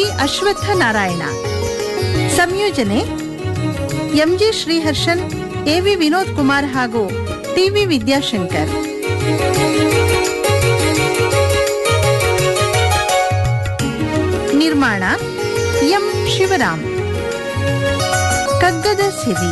ಅಶ್ವತ್ಥ ನಾರಾಯಣ ಸಂಯೋಜನೆ MG Sriharshan AV Vinod Kumar ಹಾಗೂ TV Vidyashankar ನಿರ್ಮಾಣ ಎಂ ಶಿವರಾಮ್ ಕಗ್ಗದ ಸಿರಿ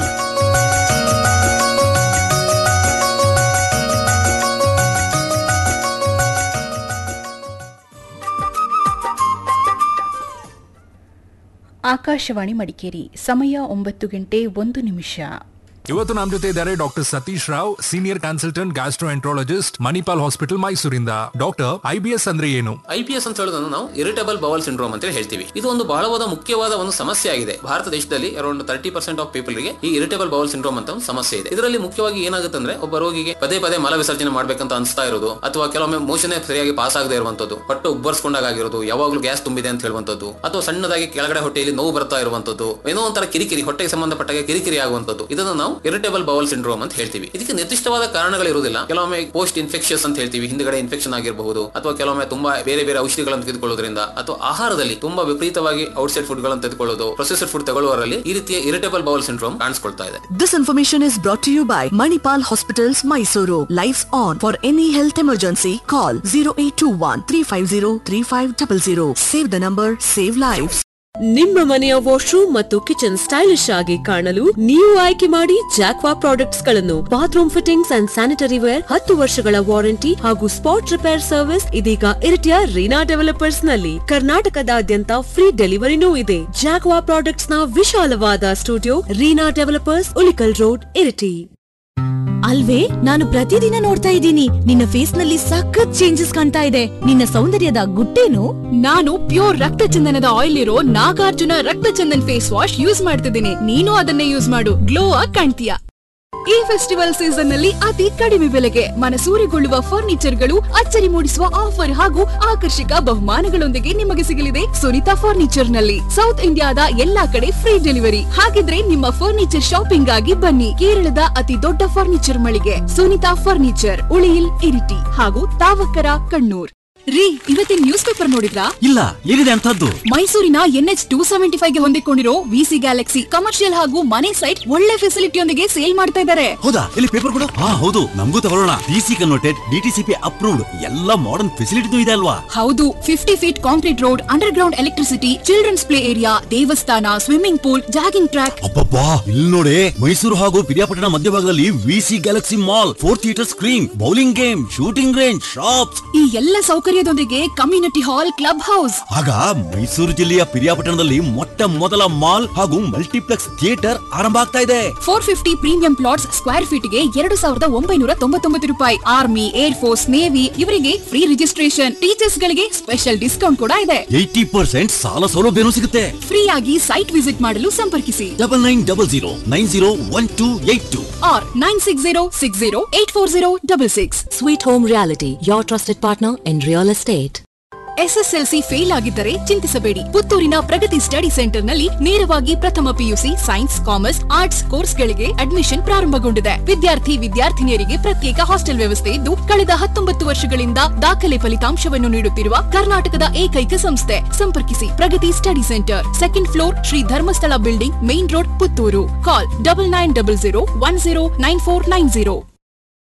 ಆಕಾಶವಾಣಿ ಮಡಿಕೇರಿ ಸಮಯ ಒಂಬತ್ತು ಗಂಟೆ ಒಂದು ನಿಮಿಷ ಇವತ್ತು ನಮ್ಮ ಜೊತೆ ಇದ್ದಾರೆ doctor Satish Rao senior consultant gastroenterologist Manipal hospital ಮೈಸೂರಿಂದ ಡಾಕ್ಟರ್ ಐಬಿಎಸ್ ಅಂದ್ರೆ ಏನು ಐ ಪಿ ಎಸ್ ಅಂತ ಹೇಳೋದನ್ನು ನಾವು ಇರಿಟೇಬಲ್ ಬವಲ್ ಸಿಂಡ್ರೋಮ್ ಅಂತ ಹೇಳ್ತೀವಿ ಇದು ಒಂದು ಬಹಳವಾದ ಮುಖ್ಯವಾದ ಒಂದು ಸಮಸ್ಯೆ ಆಗಿದೆ ಭಾರತ ದೇಶದಲ್ಲಿ around thirty percent of people ಗೆ ಈ ಇರಿಟೇಬಲ್ ಬವಲ್ ಸಿಂಡ್ರೋಮ್ ಅಂತ ಒಂದು ಸಮಸ್ಯೆ ಇದೆ ಇದರಲ್ಲಿ ಮುಖ್ಯವಾಗಿ ಏನಾಗುತ್ತೆ ಅಂದ್ರೆ ಒಬ್ಬ ರೋಗಿಗೆ ಪದೇ ಪದೇ ಮಲ ವಿಸರ್ಜನೆ ಮಾಡ್ಬೇಕಂತ ಅನಿಸ್ತಾ ಇರೋದು ಅಥವಾ ಕೆಲವೊಮ್ಮೆ ಮೋಷನ್ ಸರಿಯಾಗಿ ಪಾಸ್ ಆಗದೆ ಇರುವಂತದ್ದು ಹೊಟ್ಟೆ ಉಬ್ಬರ್ಸ್ಕೊಂಡಾಗ ಆಗಿರೋದು ಯಾವಾಗಲೂ ಗ್ಯಾಸ್ ತುಂಬಿದೆ ಅಂತ ಹೇಳುವಂತದ್ದು ಅಥವಾ ಸಣ್ಣದಾಗಿ ಕೆಳಗಡೆ ಹೊಟ್ಟೆಯಲ್ಲಿ ನೋವು ಬರ್ತಾ ಇರುವಂತದ್ದು ಏನೋ ಒಂಥರ ಕಿರಿಕಿರಿ ಹೊಟ್ಟೆಗೆ ಸಂಬಂಧಪಟ್ಟಾಗ ಕಿರಿಕಿರಿ ಆಗುವಂತದ್ದು ಇದನ್ನು ನಾವು ಇರಿಟೇಬಲ್ ಬವಲ್ ಸಿಂಡ್ರೋಮ್ ಅಂತ ಹೇಳ್ತೀವಿ ಇದಕ್ಕೆ ನಿರ್ದಿಷ್ಟವಾದ ಕಾರಣಗಳಿರುವುದಿಲ್ಲ ಕೆಲವೊಮ್ಮೆ ಪೋಸ್ಟ್ ಇನ್ಫೆಕ್ಷನ್ಸ್ ಅಂತ ಹೇಳ್ತೀವಿ ಹಿಂದ್ಗಡೆ ಇನ್ಫೆಕ್ಷನ್ ಆಗಿರಬಹುದು ಅಥವಾ ಕೆಲವೊಮ್ಮೆ ತುಂಬಾ ಬೇರೆ ಬೇರೆ ಔಷಧಿಗಳನ್ನು ತೆಗೆದುಕೊಳ್ಳೋದ್ರಿಂದ ಅಥವಾ ಆಹಾರದಲ್ಲಿ ತುಂಬಾ ವಿಪರೀತವಾಗಿ ಔಟ್ಸೈಡ್ ಫುಡ್ ಗಳನ್ನು ತೆಗೆದುಕೊಳ್ಳೋದು ಪ್ರೊಸೆಸರ್ ಫುಡ್ ತಗೊಳ್ಳುವವರಲ್ಲಿ ಈ ರೀತಿಯ ಇರಿಟೇಬಲ್ ಬವಲ್ ಸಿಂಡ್ರೋಮ್ ಕಾಣಿಸ್ಕೊಳ್ತಾ ಇದೆ This information is brought to you by Manipal Hospitals, Mysuru. Lives on. For any health emergency, call 0821 350 3500. Save the number, save lives. ನಿಮ್ಮ ಮನೆಯ ವಾಶ್ರೂಮ್ ಮತ್ತು ಕಿಚನ್ ಸ್ಟೈಲಿಶ್ ಆಗಿ ಕಾಣಲು ನೀವು ಆಯ್ಕೆ ಮಾಡಿ ಜಾಕ್ವಾ ಪ್ರಾಡಕ್ಟ್ಸ್ ಗಳನ್ನು bathroom fittings and sanitary ware ಹತ್ತು ವರ್ಷಗಳ ವಾರಂಟಿ ಹಾಗೂ ಸ್ಪಾಟ್ ರಿಪೇರ್ ಸರ್ವಿಸ್ ಇದೀಗ ಇರಿಟಿಯ ರೀನಾ ಡೆವಲಪರ್ಸ್ ನಲ್ಲಿ ಕರ್ನಾಟಕದಾದ್ಯಂತ ಫ್ರೀ ಡೆಲಿವರಿನೂ ಇದೆ ಜಾಕ್ವಾ ಪ್ರಾಡಕ್ಟ್ಸ್ ನ ವಿಶಾಲವಾದ studio Reena developers Ulikal road Iritty ಅಲ್ವೇ ನಾನು ಪ್ರತಿದಿನ ನೋಡ್ತಾ ಇದ್ದೀನಿ ನಿನ್ನ ಫೇಸ್ ನಲ್ಲಿ ಸಖತ್ ಚೇಂಜಸ್ ಕಾಣ್ತಾ ಇದೆ ನಿನ್ನ ಸೌಂದರ್ಯದ ಗುಟ್ಟೇನು ನಾನು ಪ್ಯೂರ್ ರಕ್ತ ಚಂದನದ ಆಯಿಲ್ ಇರೋ ನಾಗಾರ್ಜುನ ರಕ್ತ ಚಂದನ್ ಫೇಸ್ ವಾಶ್ ಯೂಸ್ ಮಾಡ್ತಿದ್ದೀನಿ ನೀನು ಅದನ್ನೇ ಯೂಸ್ ಮಾಡು ಗ್ಲೋ ಆಗಿ ಕಾಣ್ತೀಯ ಈ ಫೆಸ್ಟಿವಲ್ ಸೀಸನ್ ನಲ್ಲಿ ಅತಿ ಕಡಿಮೆ ಬೆಲೆಗೆ ಮನಸೂರೆಗೊಳ್ಳುವ ಫರ್ನಿಚರ್ ಗಳು ಅಚ್ಚರಿ ಮೂಡಿಸುವ ಆಫರ್ ಹಾಗೂ ಆಕರ್ಷಕ ಬಹುಮಾನಗಳೊಂದಿಗೆ ನಿಮಗೆ ಸಿಗಲಿದೆ ಸುನಿತಾ ಫರ್ನಿಚರ್ ನಲ್ಲಿ ಸೌತ್ ಇಂಡಿಯಾದ ಎಲ್ಲಾ ಕಡೆ ಫ್ರೀ ಡೆಲಿವರಿ ಹಾಗಿದ್ರೆ ನಿಮ್ಮ ಫರ್ನಿಚರ್ ಶಾಪಿಂಗ್ ಆಗಿ ಬನ್ನಿ ಕೇರಳದ ಅತಿ ದೊಡ್ಡ ಫರ್ನಿಚರ್ ಮಳಿಗೆ ಸುನಿತಾ ಫರ್ನಿಚರ್ ಉಳಿಯಿಲ್ ಇರಿಟಿ ಹಾಗೂ ತಾವಕ್ಕರ ಕಣ್ಣೂರ್ ರೀ ಇವತ್ತಿನ ನ್ಯೂಸ್ ಪೇಪರ್ ನೋಡಿದ್ರಾ ಇಲ್ಲ ಏನಿದೆ ಅಂತದ್ದು ಮೈಸೂರಿನ ಎನ್ಎಚ್ ಟೂ ಸೆವೆಂಟಿ ಫೈವ್ ಗೆ ಹೊಂದಿಕೊಂಡಿರೋ ವಿಸಿ ಗ್ಯಾಲಕ್ಸಿ ಕಮರ್ಷಿಯಲ್ ಹಾಗೂ ಮನೆ ಸೈಟ್ ಒಳ್ಳೆ ಫೆಸಿಲಿಟಿಯೊಂದಿಗೆ ಸೇಲ್ ಮಾಡ್ತಾ ಇದ್ದಾರೆ ಹೌದಾ ಇಲ್ಲಿ ಪೇಪರ್ ಕೊಡು ಹಾ ಹೌದು ನಮಗೂ ತಗೊಳ್ಳೋಣ ಡಿಸಿ ಕನ್ವರ್ಟೆಡ್ ಡಿಟಿಸಿಪಿ ಅಪ್ರೂವ್ಡ್ ಎಲ್ಲ ಮಾಡರ್ನ್ ಫೆಸಿಲಿಟಿನೂ ಇದೆ ಅಲ್ವಾ ಹೌದು fifty feet concrete road underground electricity children's play area ದೇವಸ್ಥಾನ ಸ್ವಿಮ್ಮಿಂಗ್ ಪೂಲ್ ಜಾಗಿಂಗ್ ಟ್ರ್ಯಾಕ್ ಅಬ್ಬಬ್ಬಾ ಇಲ್ಲಿ ನೋಡಿ ಮೈಸೂರು ಹಾಗೂ ಪಿರಿಯಾಪಟ್ಟಣ ಮಧ್ಯಭಾಗದಲ್ಲಿ VC Galaxy mall four theatre screen bowling game shooting range shops ಈ ಎಲ್ಲ ಸೌಕರ್ಯದೊಂದಿಗೆ ಕಮ್ಯುನಿಟಿ ಹಾಲ್ ಕ್ಲಬ್ ಹೌಸ್ ಆಗ ಮೈಸೂರು ಜಿಲ್ಲೆಯ ಪಿರಿಯಾಪಟ್ಟಣದಲ್ಲಿ ಮೊಟ್ಟ ಮೊದಲ ಮಾಲ್ ಹಾಗೂ ಮಲ್ಟಿಪ್ಲೆಕ್ಸ್ ಥಿಯೇಟರ್ ಆರಂಭ ಆಗ್ತಾ ಇದೆ four fifty premium plots square feet ಗೆ ಎರಡು ಸಾವಿರದ ಒಂಬೈನೂರ ತೊಂಬತ್ತೊಂಬತ್ತು ರೂಪಾಯಿ ಆರ್ಮಿ ಏರ್ ಫೋರ್ಸ್ ನೇವಿ ಇವರಿಗೆ ಫ್ರೀ ರಿಜಿಸ್ಟ್ರೇಷನ್ ಟೀಚರ್ಸ್ ಗಳಿಗೆ ಸ್ಪೆಷಲ್ ಡಿಸ್ಕೌಂಟ್ ಕೂಡ ಇದೆ ಏಯ್ಟಿ ಪರ್ಸೆಂಟ್ ಸಾಲ ಸೌಲಭ್ಯನೂ ಸಿಗುತ್ತೆ ಫ್ರೀ ಆಗಿ ಸೈಟ್ ವಿಸಿಟ್ ಮಾಡಲು ಸಂಪರ್ಕಿಸಿ double nine double zero nine zero one two eight two or nine six zero six zero eight four zero double six Sweet Home Reality, your trusted partner in real estate. SSLC fail ಆಗಿದ್ದರೆ ಚಿಂತಿಸಬೇಡಿ ಪುತ್ತೂರಿನ Pragathi study centre ನಲ್ಲಿ ನೇರವಾಗಿ ಪ್ರಥಮ PUC science commerce arts ಕೋರ್ಸ್ಗಳಿಗೆ admission ಪ್ರಾರಂಭಗೊಂಡಿದೆ ವಿದ್ಯಾರ್ಥಿ ವಿದ್ಯಾರ್ಥಿನಿಯರಿಗೆ ಪ್ರತ್ಯೇಕ ಹಾಸ್ಟೆಲ್ ವ್ಯವಸ್ಥೆ ಇದ್ದು ಕಳೆದ ಹತ್ತೊಂಬತ್ತು ವರ್ಷಗಳಿಂದ ದಾಖಲೆ ಫಲಿತಾಂಶವನ್ನು ನೀಡುತ್ತಿರುವ ಕರ್ನಾಟಕದ ಏಕೈಕ ಸಂಸ್ಥೆ ಸಂಪರ್ಕಿಸಿ Pragathi study centre second floor Shri Dharmasthala building main road Puttur call double nine double zero one zero nine four nine zero